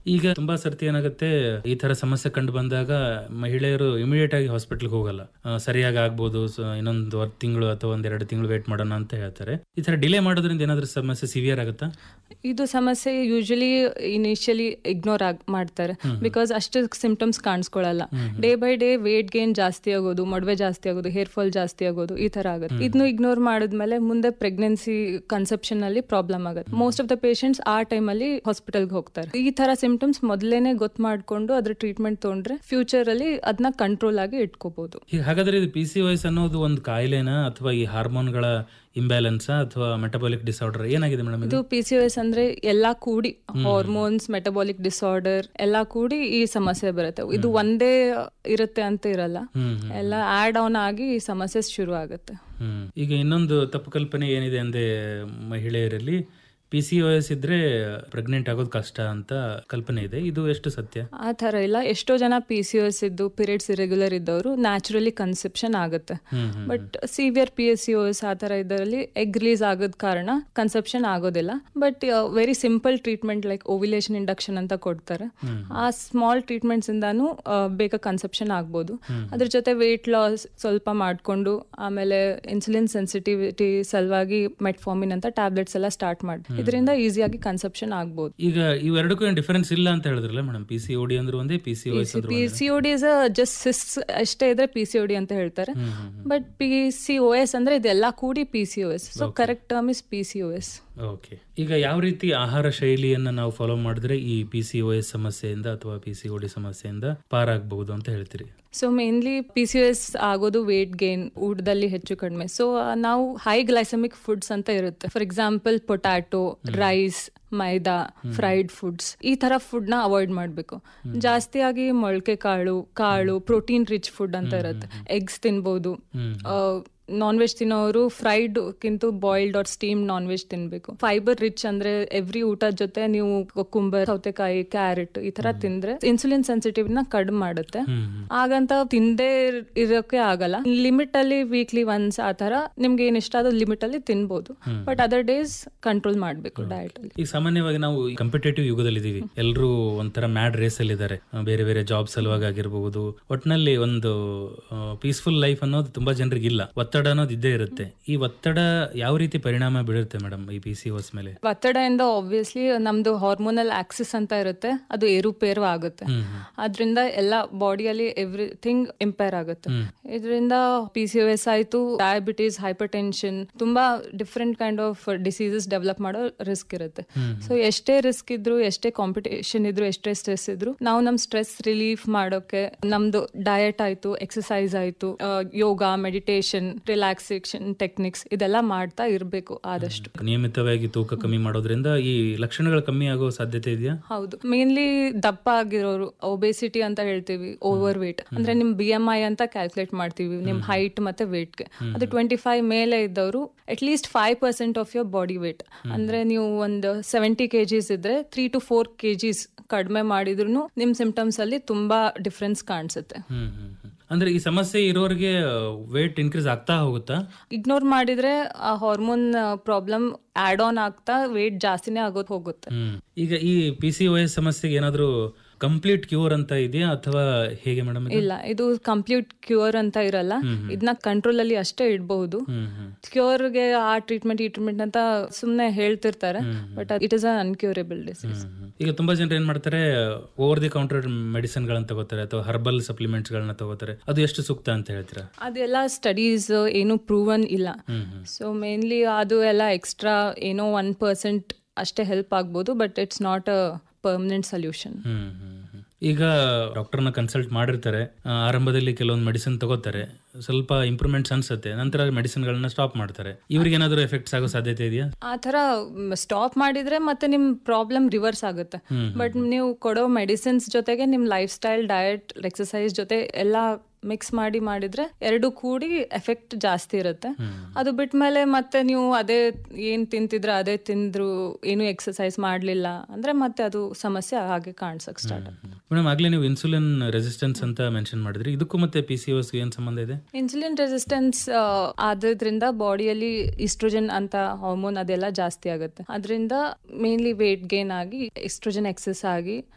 ಈಗ ತುಂಬಾ ಸರ್ತಿ ಏನಾಗುತ್ತೆ ಈ ತರ ಸಮಸ್ಯೆ ಕಂಡು ಬಂದಾಗ ಮಹಿಳೆಯರು ಇಮಿಡಿಯೇಟ್ ಆಗಿ ಹಾಸ್ಪಿಟಲ್ಗೆ ಹೋಗಲ್ಲ ಆ, ಸರಿಯಾಗಿ ಆಗ್ಬೋದು ಸೊ ಇನ್ನೊಂದು ತಿಂಗಳು ಅಥವಾ ಒಂದ್ ಎರಡು ತಿಂಗಳು ವೇಟ್ ಮಾಡೋಣ ಅಂತ ಹೇಳ್ತಾರೆ ಈ ತರ ಡಿಲೇ ಮಾಡೋದ್ರಿಂದ ಏನಾದ್ರೂ ಸಮಸ್ಯೆ ಸಿವಿಯರ್ ಆಗುತ್ತಾ ಇದು ಸಮಸ್ಯೆ ಯೂಶಲಿ ಇನಿಷಿಯಲಿ ಇಗ್ನೋರ್ ಆಗ್ ಮಾಡ್ತಾರೆ ಬಿಕಾಸ್ ಅಷ್ಟು ಸಿಂಪ್ಟಮ್ಸ್ ಕಾಣಿಸ್ಕೊಳ್ಳಲ್ಲ day by day weight gain ಜಾಸ್ತಿ ಆಗೋದು ಮೊಡವೆ ಜಾಸ್ತಿ ಆಗೋದು ಹೇರ್ ಫಾಲ್ ಜಾಸ್ತಿ ಆಗೋದು ಈ ತರ ಆಗುತ್ತೆ ಇದನ್ನು ಇಗ್ನೋರ್ ಮಾಡಿದ್ಮೇಲೆ ಮುಂದೆ ಪ್ರೆಗ್ನೆನ್ಸಿ ಕನ್ಸೆಪ್ಷನ್ ಅಲ್ಲಿ ಪ್ರಾಬ್ಲಮ್ ಆಗುತ್ತೆ ಮೋಸ್ಟ್ ಆಫ್ ದ ಪೇಷಂಟ್ಸ್ ಆ ಟೈಮ್ ಅಲ್ಲಿ ಹಾಸ್ಪಿಟಲ್ಗೆ ಹೋಗ್ತಾರೆ ಈ ತರ ಸಿಂಪ್ಟಮ್ಸ್ ಮೊದಲೇನೆ ಗೊತ್ತು ಮಾಡ್ಕೊಂಡು ಅದ್ರ ಟ್ರೀಟ್ಮೆಂಟ್ ತಗೊಂಡ್ರೆ ಫ್ಯೂಚರ್ ಅಲ್ಲಿ ಅದನ್ನ ಕಂಟ್ರೋಲ್ ಆಗಿ ಇಟ್ಕೋಬಹುದು ಈಗ ಹಾಗಾದ್ರೆ ಇದು ಪಿ ಸಿ ವೈಸ್ ಅನ್ನೋದು ಒಂದು ಕಾಯಿಲೆನಾ ಅಥವಾ ಈ ಹಾರ್ಮೋನ್ಗಳ ಇಂಬ್ಯಾಲೆನ್ಸ್ ಅಥವಾ ಮೆಟಬಾಲಿಕ್ ಡಿಸಾರ್ಡರ್ ಏನಾಗಿದೆ ಮೇಡಮ್ ಇದು ಇದು ಪಿ ಸಿ ಎಸ್ ಅಂದ್ರೆ ಎಲ್ಲಾ ಕೂಡಿ ಹಾರ್ಮೋನ್ಸ್ ಮೆಟಬಾಲಿಕ್ ಡಿಸಾರ್ಡರ್ ಎಲ್ಲಾ ಕೂಡಿ ಈ ಸಮಸ್ಯೆ ಬರುತ್ತೆ ಇದು ಒಂದೇ ಇರುತ್ತೆ ಅಂತ ಇರಲ್ಲ ಹ್ಮ್ ಎಲ್ಲ ಆಡ್ ಆನ್ ಆಗಿ ಈ ಸಮಸ್ಯೆ ಶುರು ಆಗುತ್ತೆ ಹ್ಮ್ ಈಗ ಇನ್ನೊಂದು ತಪ್ಪು ಕಲ್ಪನೆ ಏನಿದೆ ಅಂದ್ರೆ ಮಹಿಳೆಯರಲ್ಲಿ ಪಿ ಸಿ ಎಸ್ ಇದ್ರೆ ಪ್ರೆಗ್ನೆಂಟ್ ಆಗೋದು ಕಷ್ಟ ಅಂತ ಕಲ್ಪನೆ ಇದೆ ಇದು ಎಷ್ಟು ಸತ್ಯ ಆ ಥರ ಇಲ್ಲ ಎಷ್ಟೋ ಜನ ಪಿ ಸಿ ಎಸ್ ಇದ್ದು ಪೀರಿಯಡ್ಸ್ ಇರೆಗ್ಯುಲರ್ ಇದ್ದವರು ನ್ಯಾಚುರಲಿ ಕನ್ಸೆಪ್ಷನ್ ಆಗುತ್ತೆ hmm hmm but severe P S C S ಆ ಥರ ಇದರಲ್ಲಿ ಎಗ್ ರಿಲೀಸ್ ಆಗೋದ್ ಕಾರಣ ಕನ್ಸೆಪ್ಷನ್ ಆಗೋದಿಲ್ಲ but very simple treatment like ovulation induction ಅಂತ ಕೊಡ್ತಾರೆ ಆ ಸ್ಮಾಲ್ ಟ್ರೀಟ್ಮೆಂಟ್ಸ್ ಇಂದಾನು ಆ, ಬೇಗ ಕನ್ಸೆಪ್ಷನ್ ಆಗ್ಬೋದು ಅದ್ರ ಜೊತೆ ವೇಟ್ ಲಾಸ್ ಸ್ವಲ್ಪ ಮಾಡಿಕೊಂಡು ಆಮೇಲೆ ಇನ್ಸುಲಿನ್ ಸೆನ್ಸಿಟಿವಿಟಿ ಸಲುವಾಗಿ ಮೆಟ್ಫಾರ್ಮಿನ್ ಅಂತ ಟ್ಯಾಬ್ಲೆಟ್ಸ್ ಎಲ್ಲ ಸ್ಟಾರ್ಟ್ ಮಾಡಿ ಇದರಿಂದ ಈಸಿಯಾಗಿ ಕನ್ಸೆಪ್ಷನ್ ಆಗ್ಬೋದು ಈಗ ಇವೆರಡಕ್ಕೂ ಏನು ಡಿಫರೆನ್ಸ್ ಇಲ್ಲ ಅಂತ ಹೇಳಿದ್ರಲ್ಲ ಮೇಡಮ್ ಪಿ ಸಿ ಓಡಿ ಅಂದ್ರೆ ಒಂದೇ ಪಿ ಸಿ ಎಸ್ ಅಂದ್ರೆ P C O D is just cyst ಅಷ್ಟೇ ಇದ್ರೆ ಪಿ ಸಿ ಒ ಡಿ ಅಂತ ಹೇಳ್ತಾರೆ hmm hmm but P C O S ಅಂದ್ರೆ ಇದೆಲ್ಲ ಕೂಡಿ P C O S so correct term is P C O S okay ಈಗ ಯಾವ ರೀತಿ ಆಹಾರ ಶೈಲಿಯನ್ನ ನಾವು ಫಾಲೋ ಮಾಡಿದ್ರೆ ಈ ಪಿ ಸಿ ಓ ಎಸ್ ಸಮಸ್ಯೆಯಿಂದ ಅಥವಾ ಪಿ ಸಿ ಓಡಿ ಸಮಸ್ಯೆಯಿಂದ ಪಾರಾಗಬಹುದು ಅಂತ ಹೇಳ್ತೀರಿ so mainly P C S ಆಗೋದು ವೇಟ್ ಗೇನ್ ಊಟದಲ್ಲಿ ಹೆಚ್ಚು ಕಡಿಮೆ ಸೊ ನಾವು ಹೈ ಗ್ಲೈಸಮಿಕ್ ಫುಡ್ಸ್ ಅಂತ ಇರುತ್ತೆ for example potato rice maida fried foods ಈ ತರ ಫುಡ್ ನ ಅವಾಯ್ಡ್ ಮಾಡಬೇಕು ಜಾಸ್ತಿಯಾಗಿ ಮೊಳಕೆ ಕಾಳು ಕಾಳು ಪ್ರೋಟೀನ್ ರಿಚ್ ಫುಡ್ ಅಂತ ಇರುತ್ತೆ ಎಗ್ಸ್ ತಿನ್ಬೋದು ನಾನ್ ವೆಜ್ ತಿನ್ನೋರು ಫ್ರೈಡ್ ಕಿಂತ boiled or steam non veg ತಿನ್ಬೇಕು ಫೈಬರ್ ರಿಚ್ ಅಂದ್ರೆ ಎವ್ರಿ ಊಟದ ಜೊತೆ ನೀವು ಕುಂಬರ್ ಸೌತೆಕಾಯಿ ಕ್ಯಾರೆಟ್ ಈ ತರ ತಿಂದ್ರೆ ಇನ್ಸುಲಿನ್ ಸೆನ್ಸಿಟಿವ್ ನ ಕಡಿಮೆ ಮಾಡುತ್ತೆ ಹಾಗಂತ ತಿಂದೇ ಇರೋಕೆ ಆಗಲ್ಲ ಲಿಮಿಟ್ ಅಲ್ಲಿ ವೀಕ್ಲಿ ಒನ್ಸ್ ಆ ತರ ನಿಮ್ಗೆ ಏನ್ ಇಷ್ಟ ಅದು ಲಿಮಿಟ್ ಅಲ್ಲಿ ತಿನ್ಬೋದು ಬಟ್ ಅದರ್ ಡೇಸ್ ಕಂಟ್ರೋಲ್ ಮಾಡ್ಬೇಕು ಡಯಟ್ ಅಲ್ಲಿ ಈಗ ಸಾಮಾನ್ಯವಾಗಿ ನಾವು ಕಂಪಿಟೇಟಿವ್ ಯುಗದಲ್ಲಿ ಇದೀವಿ ಎಲ್ಲರೂ ಒಂಥರ ಮ್ಯಾಡ್ ರೇಸ್ ಅಲ್ಲಿ ಇದ್ದಾರೆ ಬೇರೆ ಬೇರೆ ಜಾಬ್ ಸಲುವಾಗಿ ಆಗಿರ್ಬಹುದು ಒಟ್ನಲ್ಲಿ ಒಂದು ಪೀಸ್ಫುಲ್ ಲೈಫ್ ಅನ್ನೋದು ತುಂಬಾ ಜನರಿಗೆ ಇಲ್ಲ ಒತ್ತಡ ಅನ್ನೋದು ಇದ್ದೇ ಇರುತ್ತೆ ಈ ಒತ್ತಡ ಯಾವ ರೀತಿ ಪರಿಣಾಮ ಬೀಳುತ್ತೆ ಮೇಡಮ್ ಈ ಪಿ ಸಿ ಓಸ್ ಮೇಲೆ ಒತ್ತಡದಿಂದ ಆಬ್ವಿಯಸ್ಲಿ ನಮ್ದು ಹಾರ್ಮೋನಲ್ ಆಕ್ಸಿಸ್ ಅಂತ ಇರುತ್ತೆ ಅದು ಏರುಪೇರು ಆಗುತ್ತೆ ಅದರಿಂದ ಎಲ್ಲ ಬಾಡಿಯಲ್ಲಿ ಎವ್ರಿಥಿಂಗ್ ಇಂಪೇರ್ ಆಗುತ್ತೆ ಇದರಿಂದ ಪಿ ಸಿ ಎಸ್ ಆಯ್ತು ಡಯಾಬಿಟೀಸ್ ಹೈಪರ್ ಟೆನ್ಷನ್ ತುಂಬಾ different kind of diseases develop ಮಾಡೋ ರಿಸ್ಕ್ ಇರುತ್ತೆ ಸೊ ಎಷ್ಟೇ ರಿಸ್ಕ್ ಇದ್ರು ಎಷ್ಟೇ ಕಾಂಪಿಟೇಷನ್ ಇದ್ರು ಎಷ್ಟೇ ಸ್ಟ್ರೆಸ್ ಇದ್ರು ನಾವು ನಮ್ ಸ್ಟ್ರೆಸ್ ರಿಲೀಫ್ ಮಾಡೋಕೆ ನಮ್ದು ಡಯಟ್ ಆಯ್ತು ಎಕ್ಸಸೈಸ್ ಆಯ್ತು ಆ, ಯೋಗ ಮೆಡಿಟೇಷನ್ ರಿಲ್ಯಾಕ್ಸೇಷನ್ ಟೆಕ್ನಿಕ್ಸ್ ಇದೆಲ್ಲ ಮಾಡ್ತಾ ಇರಬೇಕು ಆದಷ್ಟು ನಿಯಮಿತವಾಗಿ ತೂಕ ಕಮ್ಮಿ ಮಾಡೋದ್ರಿಂದ ಈ ಲಕ್ಷಣಗಳು ಕಮ್ಮಿ ಆಗೋ ಸಾಧ್ಯತೆ ಇದೆಯಾ ಹೌದು ಮೇನ್ಲಿ ದಪ್ಪ ಆಗಿರೋರು ಒಬೇಸಿಟಿ ಅಂತ ಹೇಳ್ತೀವಿ ಓವರ್ ವೇಟ್ ಅಂದ್ರೆ ನಿಮ್ ಬಿ ಎಂ ಐ ಅಂತ ಕ್ಯಾಲ್ಕುಲೇಟ್ ಮಾಡ್ತೀವಿ ನಿಮ್ ಹೈಟ್ ಮತ್ತೆ weight ಗೆ ಅದು ಟ್ವೆಂಟಿ ಫೈವ್ ಮೇಲೆ ಇದ್ದವರು at least five percent of your body weight ಅಂದ್ರೆ ನೀವು ಒಂದು ಸೆವೆಂಟಿ ಕೆಜಿಸ್ ಇದ್ರೆ ತ್ರೀ ಟು ಫೋರ್ ಕೆಜಿಸ್ ಕಡಿಮೆ ಮಾಡಿದ್ರು ನಿಮ್ ಸಿಂಪ್ಟಮ್ಸ್ ಅಲ್ಲಿ ತುಂಬಾ ಡಿಫ್ರೆನ್ಸ್ ಕಾಣಿಸುತ್ತೆ ಹ್ಮ್ ಹ್ಮ್ ಹ್ಮ್. ಅಂದ್ರೆ ಈ ಸಮಸ್ಯೆ ಇರೋರಿಗೆ ವೇಟ್ ಇನ್ಕ್ರೀಸ್ ಆಗ್ತಾ ಹೋಗುತ್ತಾ ಇಗ್ನೋರ್ ಮಾಡಿದ್ರೆ ಆ ಹಾರ್ಮೋನ್ ಪ್ರಾಬ್ಲಮ್ ಆಡ್ ಆನ್ ಆಗ್ತಾ ವೇಟ್ ಜಾಸ್ತಿನೇ ಆಗೋದ್ ಹೋಗುತ್ತೆ ಹ್ಮ್ ಈಗ ಈ ಪಿ ಸಿ ಎಸ್ ಸಮಸ್ಯೆಗೆ ಏನಾದ್ರೂ ಕಂಪ್ಲೀಟ್ ಕ್ಯೂರ್ ಅಂತ ಇದೆಯಾ ಅಥವಾ ಹೇಗೆ ಮೇಡಮ್ ಇಲ್ಲ ಇದು ಕಂಪ್ಲೀಟ್ ಕ್ಯೂರ್ ಅಂತ ಇರಲ್ಲ ಇದನ್ನ ಕಂಟ್ರೋಲ್ ಅಲ್ಲಿ ಅಷ್ಟೇ ಇಡಬಹುದು ಹ್ಮ್ ಹ್ಮ್ ಕ್ಯೂರ್ಗೆ ಆ ಟ್ರೀಟ್ಮೆಂಟ್ ಈ ಟ್ರೀಟ್ಮೆಂಟ್ ಅಂತ ಸುಮ್ನೆ ಹೇಳ್ತಿರ್ತಾರೆ but it is an incurable disease hmm. ಈಗ ತುಂಬಾ ಜನರು ಏನ್ ಮಾಡ್ತಾರೆ ಓವರ್ ದಿ ಕೌಂಟರ್ ಮೆಡಿಸಿನ್ ಗಳನ್ನ ತಗೋತಾರೆ ಅಥವಾ ಹರ್ಬಲ್ ಸಪ್ಲಿಮೆಂಟ್ಸ್ ಗಳನ್ನ ತಗೋತಾರೆ ಅದು ಎಷ್ಟು ಸೂಕ್ತ ಅಂತ ಹೇಳ್ತೀರಾ ಅದೆಲ್ಲ ಸ್ಟಡೀಸ್ ಏನು ಪ್ರೂವನ್ ಇಲ್ಲ ಸೊ ಮೇನ್ಲಿ ಅದು ಎಲ್ಲ ಎಕ್ಸ್ಟ್ರಾ ಏನೋ ಒನ್ ಪರ್ಸೆಂಟ್ ಅಷ್ಟೇ ಹೆಲ್ಪ್ ಆಗ್ಬೋದು but it's not a permanent solution hmm hmm hmm. ಈಗ ಡಾಕ್ಟರ್ನ ಕನ್ಸಲ್ಟ್ ಮಾಡಿರ್ತಾರೆ ಆ, ಆರಂಭದಲ್ಲಿ ಕೆಲವೊಂದು ಮೆಡಿಸಿನ್ ತಗೋತಾರೆ ಸ್ವಲ್ಪ ಇಂಪ್ರೂವ್ಮೆಂಟ್ಸ್ ಅನ್ಸುತ್ತೆ ನಂತರ ಮೆಡಿಸಿನ್ ಗಳನ್ನ ಸ್ಟಾಪ್ ಮಾಡ್ತಾರೆ ಇವ್ರಿಗೆ ಏನಾದ್ರು ಎಫೆಕ್ಟ್ಸ್ ಆಗೋ ಸಾಧ್ಯತೆ ಇದೆಯಾ ಆ ಥರ ಸ್ಟಾಪ್ ಮಾಡಿದ್ರೆ ಮತ್ತೆ ನಿಮ್ ಪ್ರಾಬ್ಲಮ್ ರಿವರ್ಸ್ ಆಗುತ್ತೆ ಬಟ್ ನೀವು ಕೊಡೋ ಮೆಡಿಸಿನ್ಸ್ ಜೊತೆಗೆ ನಿಮ್ ಲೈಫ್ ಸ್ಟೈಲ್ ಡಯಟ್ ಎಕ್ಸಸೈಸ್ ಜೊತೆ ಎಲ್ಲ ಮಿಕ್ಸ್ ಮಾಡಿ ಮಾಡಿದ್ರೆ ಎರಡು ಕೂಡಿ ಎಫೆಕ್ಟ್ ಜಾಸ್ತಿ ಇರುತ್ತೆ ಅದು ಬಿಟ್ಮೇಲೆ ಮತ್ತೆ ನೀವು ಅದೇ ಏನ್ ತಿಂತಿದ್ರೆ ಅದೇ ತಿಂದ್ರು ಏನು ಎಕ್ಸಸೈಸ್ ಮಾಡ್ಲಿಲ್ಲ ಅಂದ್ರೆ ಮತ್ತೆ ಅದು ಸಮಸ್ಯೆ ಹಾಗೆ ಕಾಣಿಸಕ್ ಸ್ಟಾರ್ಟ್ ಆಗುತ್ತೆ ಮೇಡಮ್ ಆಗ್ಲೇ ನೀವು ಇನ್ಸುಲಿನ್ ರೆಸಿಸ್ಟೆನ್ಸ್ ಅಂತ ಮೆನ್ಷನ್ ಮಾಡಿದ್ರಿ ಇದಕ್ಕೂ ಮತ್ತೆ ಪಿ ಸಿ ಏನ್ ಸಂಬಂಧ ಇದೆ ಇನ್ಸುಲಿನ್ ರೆಸಿಸ್ಟೆನ್ಸ್ ಆದ್ರಿಂದ ಬಾಡಿಯಲ್ಲಿ ಇಸ್ಟ್ರೋಜನ್ ಅಂತ ಹಾರ್ಮೋನ್ ಅದೆಲ್ಲ ಜಾಸ್ತಿ ಆಗುತ್ತೆ ಅದರಿಂದ ಮೇನ್ಲಿ ವೇಟ್ ಗೇನ್ ಆಗಿ ಇಸ್ಟ್ರೋಜನ್ ಎಕ್ಸಸ್ ಆಗಿ